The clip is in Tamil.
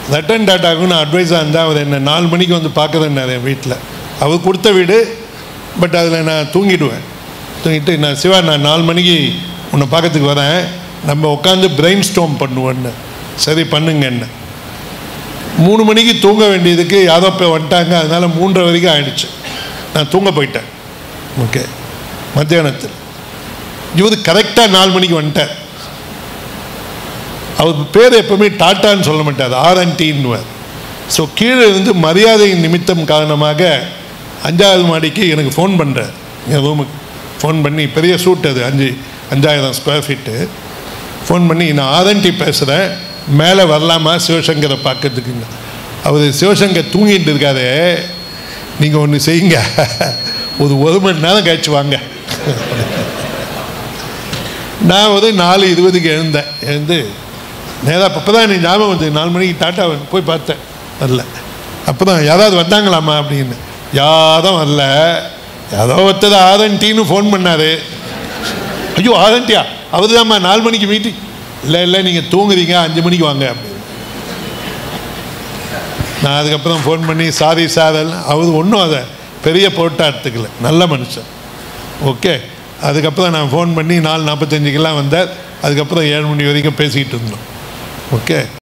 ரட்டன் டாட்டாவுக்கு நான் அட்வைஸாக இருந்தால் அவர் என்ன நாலு மணிக்கு வந்து பார்க்குறேன்னாரு என் வீட்டில் அவர் கொடுத்த வீடு பட் அதில் நான் தூங்கிடுவேன் தூங்கிட்டு நான் சிவா நான் நாலு மணிக்கு உன்னை பார்க்கறதுக்கு வரேன் நம்ம உட்காந்து பிரெயின் ஸ்டோம் பண்ணுவேன்னு சரி பண்ணுங்க என்ன மூணு மணிக்கு தூங்க வேண்டியதுக்கு யாரோ போய் வந்துட்டாங்க அதனால மூன்றரை வரைக்கும் ஆயிடுச்சு நான் தூங்க போயிட்டேன் ஓகே மத்தியானத்தில் இவர் கரெக்டாக நாலு மணிக்கு வந்துட்டார் அவர் பேர் எப்பவுமே டாட்டான்னு சொல்ல மாட்டார் ஆர்என்டின்னுவார் ஸோ கீழே இருந்து மரியாதை நிமித்தம் காரணமாக அஞ்சாவது மாடிக்கு எனக்கு ஃபோன் பண்ணுறார் என் ரூமுக்கு ஃபோன் பண்ணி பெரிய சூட் அது அஞ்சு அஞ்சாயிரம் ஸ்கொயர் ஃபீட்டு ஃபோன் பண்ணி நான் ஆர்என்டி பேசுகிறேன் மேலே வரலாமா சிவசங்கரை பார்க்கறதுக்குங்க அவர் சிவசங்கர் தூங்கிட்டு இருக்காரு நீங்கள் ஒன்று செய்யுங்க ஒரு ஒரு மணி நேரம் கழிச்சு வாங்க நான் ஒரு நாலு இருபதுக்கு எழுந்தேன் எழுந்து நேராக அப்போ தான் எனக்கு ஞாபகம் வந்து நாலு மணிக்கு டாட்டா போய் பார்த்தேன் வரல அப்போ தான் யாராவது வந்தாங்களாம்மா அப்படின்னு யாரும் வரல யாரோ ஒருத்தர் ஆர்என்டின்னு ஃபோன் பண்ணார் ஐயோ ஆர்என்டியா அவர் தான்மா நாலு மணிக்கு மீட்டிங் இல்லை இல்லை நீங்கள் தூங்குறீங்க அஞ்சு மணிக்கு வாங்க அப்படின்னு நான் அதுக்கப்புறம் ஃபோன் பண்ணி சாரி சார் எல்லாம் அவர் ஒன்றும் அதை பெரிய பொருட்டாக எடுத்துக்கல நல்ல மனுஷன் ஓகே அதுக்கப்புறம் நான் ஃபோன் பண்ணி நாலு நாற்பத்தஞ்சுக்கெல்லாம் வந்தார் அதுக்கப்புறம் ஏழு மணி வரைக்கும் பேசிக்கிட்டு இருந்தோம் ஓகே